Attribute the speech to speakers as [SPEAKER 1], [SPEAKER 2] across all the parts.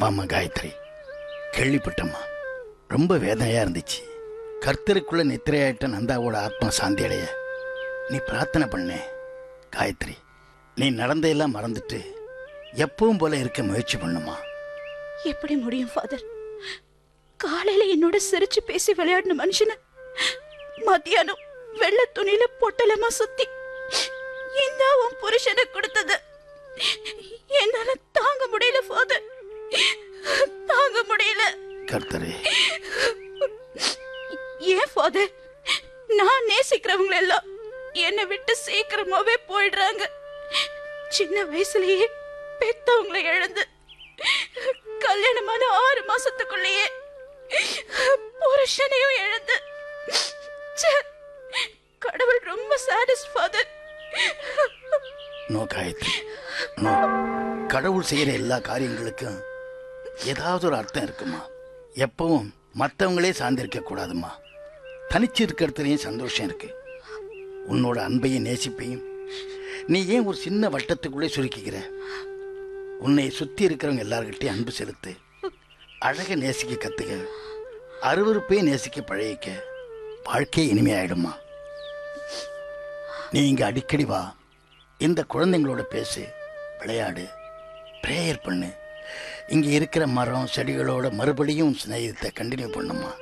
[SPEAKER 1] மாமா காயத்ரி கேள்விப்பட்டம்மா ரொம்ப வேதனையா இருந்துச்சு கர்த்தருக்குள்ள நித்திரையாயிட்ட நந்தாவோட ஆத்மா சாந்தி அடைய நீ பிரார்த்தனை பண்ணு காயத்ரி நீ நடந்தையெல்லாம் மறந்துட்டு எப்பவும் போல இருக்க முயற்சி பண்ணுமா
[SPEAKER 2] எப்படி முடியும் ஃபாதர் காலையில என்னோட சிரிச்சு பேசி விளையாடின மனுஷன மத்தியானம் வெள்ளை துணியில பொட்டலமா சுத்தி இந்த உன் புருஷனை கொடுத்தது என்னால தாங்க முடியல ஃபாதர் தாங்க முடியல
[SPEAKER 1] கர்த்தரே
[SPEAKER 2] ஏன் ஃபாதர் நான் நேசிக்கிறவங்க எல்லாம் என்னை விட்டு சீக்கிரமாவே போயிடுறாங்க சின்ன வயசுலயே பெத்தவங்களை இழந்து கல்யாணமான ஆறு மாசத்துக்குள்ளேயே புருஷனையும் இழந்து ச்சே, கடவுள் ரொம்ப sadist father
[SPEAKER 1] no Gayatri no கடவுள் செய்யற எல்லா காரியங்களுக்கும் ஏதாவது ஒரு அர்த்தம் இருக்குமா எப்பவும் மற்றவங்களே சார்ந்திருக்க கூடாதுமா தனிச்சு இருக்கிறதுலையும் சந்தோஷம் இருக்கு உன்னோட அன்பையும் நேசிப்பையும் நீ ஏன் ஒரு சின்ன வட்டத்துக்குள்ளே சுருக்கிக்கிற உன்னை சுத்தி இருக்கிறவங்க எல்லார்கிட்டையும் அன்பு செலுத்து அழக நேசிக்க கத்துக்க அருவருப்பே நேசிக்க பழகிக்க வாழ்க்கை இனிமையாயிடுமா நீ இங்க அடிக்கடி வா இந்த குழந்தைங்களோட பேசு விளையாடு ப்ரேயர் பண்ணு இங்க இருக்கிற மரம் செடிகளோட மறுபடியும் சிநேகத்தை கண்டினியூ பண்ணுமா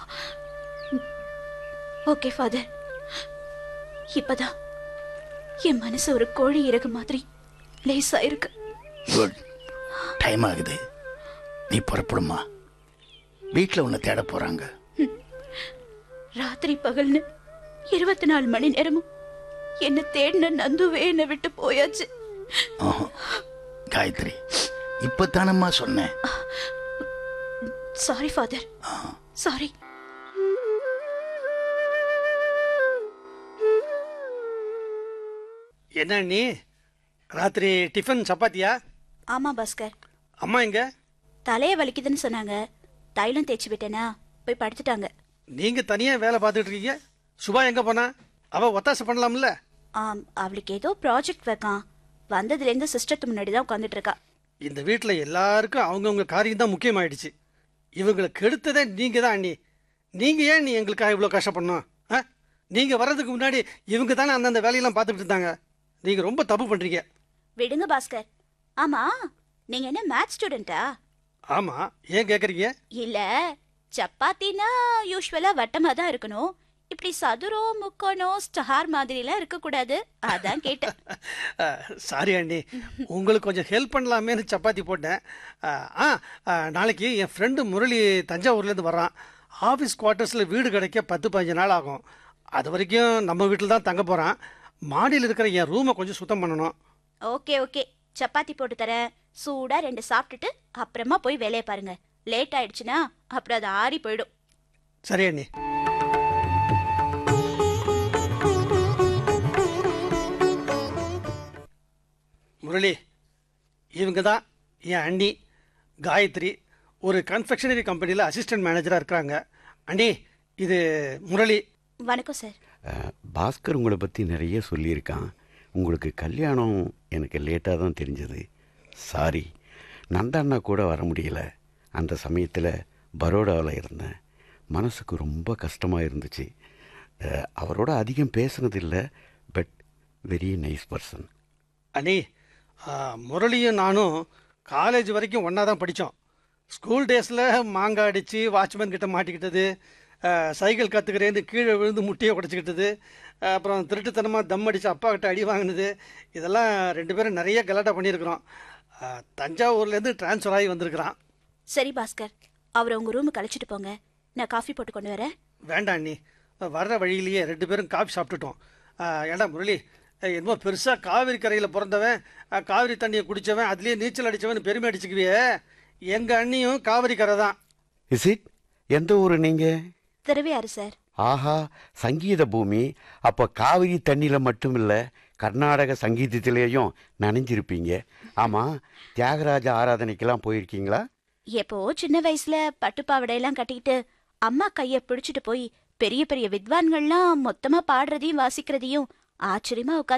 [SPEAKER 2] ஓகே ஃபாதர் இப்பதான் என் மனசு ஒரு கோழி இறகு மாதிரி லேசா இருக்கு
[SPEAKER 1] குட் டைம் ஆகுது நீ புறப்படுமா வீட்டில் உன்னை தேட போறாங்க
[SPEAKER 2] ராத்திரி பகல்னு இருபத்தி நாலு மணி நேரமும் என்ன தேடின நந்துவே என்னை விட்டு போயாச்சு
[SPEAKER 1] ஆஹா. காயத்ரி இப்பத்தானம்மா சொன்னேன்
[SPEAKER 2] சாரி ஃபாதர் சாரி
[SPEAKER 3] என்ன நீ ராத்திரி டிஃபன் சப்பாத்தியா
[SPEAKER 2] ஆமா பாஸ்கர்
[SPEAKER 3] அம்மா எங்க
[SPEAKER 2] தலைய வலிக்குதுன்னு சொன்னாங்க தைலம் தேய்ச்சி விட்டேனா போய் படுத்துட்டாங்க
[SPEAKER 3] நீங்க தனியா வேலை பார்த்துட்டு இருக்கீங்க சுபா எங்க போனா அவ ஒத்தாசை பண்ணலாம்ல
[SPEAKER 2] ஆம் அவளுக்கு ஏதோ ப்ராஜெக்ட் வைக்கான் வந்ததுலேருந்து சிஸ்டத்து முன்னாடி தான் உட்காந்துட்டு இருக்கா
[SPEAKER 3] இந்த வீட்டில் எல்லாருக்கும் அவங்கவுங்க காரியம் தான் முக்கியமாயிடுச்சு இவங்களை கெடுத்ததே நீங்க தான் அண்ணி நீங்க ஏன் நீ எங்களுக்காக இவ்வளோ கஷ்டப்படணும் ஆ நீங்க வர்றதுக்கு முன்னாடி இவங்க தானே அந்தந்த வேலையெல்லாம் பார்த்துட்டு இருந்தாங்க நீங்க ரொம்ப தப்பு பண்றீங்க
[SPEAKER 2] விடுங்க பாஸ்கர் ஆமா நீங்க என்ன மேத்ஸ் ஸ்டூடெண்டா
[SPEAKER 3] ஆமா ஏன் கேட்குறீங்க
[SPEAKER 2] இல்ல சப்பாத்தினா யூஸ்வலா வட்டமா தான் இருக்கணும் இப்படி சதுரம் முக்கோணம் ஸ்டார் மாதிரிலாம் இருக்க கூடாது அதான் கேட்டேன்
[SPEAKER 3] சாரி அண்ணி உங்களுக்கு கொஞ்சம் ஹெல்ப் பண்ணலாமேன்னு சப்பாத்தி போட்டேன் அஹ், ஆ அஹ், நாளைக்கு என் ஃப்ரெண்டு முரளி தஞ்சாவூர்லேருந்து வர்றான் ஆஃபீஸ் குவார்ட்டர்ஸில் வீடு கிடைக்க பத்து பதினஞ்சு நாள் ஆகும் அது வரைக்கும் நம்ம வீட்டில் தான் தங்க போகிறான் மாடியில் இருக்கிற என் ரூமை கொஞ்சம் சுத்தம் பண்ணணும்
[SPEAKER 2] ஓகே ஓகே சப்பாத்தி போட்டு தரேன் சூடா ரெண்டு சாப்பிட்டுட்டு அப்புறமா போய் வேலையை பாருங்க லேட் ஆயிடுச்சுன்னா அப்புறம் அது ஆறி போயிடும்
[SPEAKER 3] சரி அண்ணி முரளி இவங்க தான் என் அண்ணி காயத்ரி ஒரு கன்ஃபெக்ஷனரி கம்பெனியில் அசிஸ்டன்ட் மேனேஜராக இருக்கிறாங்க அண்ணி இது முரளி
[SPEAKER 2] வணக்கம் சார்
[SPEAKER 4] அஹ், பாஸ்கர் உங்களை பற்றி நிறைய சொல்லியிருக்கான் உங்களுக்கு கல்யாணம் எனக்கு லேட்டாக தான் தெரிஞ்சது சாரி நந்தாண்ணா கூட வர முடியல அந்த சமயத்தில் பரோடாவில் இருந்தேன் மனசுக்கு ரொம்ப கஷ்டமாக இருந்துச்சு அஹ், அவரோட அதிகம் பேசுனதில்லை பட் வெரி நைஸ் பர்சன்
[SPEAKER 3] அண்ணி ஆ, முரளியும் நானும் காலேஜ் வரைக்கும் ஒன்றா தான் படித்தோம் ஸ்கூல் டேஸில் மாங்காய் அடித்து வாட்ச்மேன் கிட்ட மாட்டிக்கிட்டது ஆ, சைக்கிள் கற்றுக்கிறேன்னு கீழே விழுந்து முட்டியை உடச்சிக்கிட்டது அப்புறம் திருட்டுத்தனமாக தம் அடித்து அப்பா கிட்ட அடி வாங்கினது இதெல்லாம் ரெண்டு பேரும் நிறைய கலாட்டா பண்ணியிருக்கிறோம் ஆ, தஞ்சாவூர்லேருந்து ட்ரான்ஸ்ஃபர் ஆகி வந்திருக்கிறான்
[SPEAKER 2] சரி பாஸ்கர் அவரை உங்க ரூமுக்கு அழைச்சிட்டு போங்க நான் காஃபி போட்டு கொண்டு வரேன்
[SPEAKER 3] வேண்டாம் அண்ணி வர்ற வழியிலேயே ரெண்டு பேரும் காஃபி சாப்பிட்டுட்டோம் ஆ, ஏண்டா முரளி அஹ், என்னமோ பெருசாக காவிரி கரையில் பிறந்தவன் அஹ், காவிரி தண்ணியை குடித்தவன் அதுலேயே நீச்சல் அடித்தவன் பெருமை அடிச்சுக்குவியே எங்கள் அண்ணியும் காவிரி கரை தான்
[SPEAKER 4] இஸ் இட் எந்த ஊர் நீங்கள்
[SPEAKER 2] திருவையாறு சார்
[SPEAKER 4] ஆஹா சங்கீத பூமி அப்போ காவிரி தண்ணியில் மட்டும் இல்லை கர்நாடக சங்கீதத்திலேயும் நனைஞ்சிருப்பீங்க ஆமாம் தியாகராஜ ஆராதனைக்கெல்லாம் போயிருக்கீங்களா
[SPEAKER 2] எப்போ சின்ன வயசுல பட்டுப்பாவடையெல்லாம் கட்டிக்கிட்டு அம்மா கைய பிடிச்சிட்டு போய் பெரிய பெரிய வித்வான்கள்லாம் மொத்தமா பாடுறதையும் வாசிக்கிறதையும் ஆச்சரியமா உட்கார்ந்து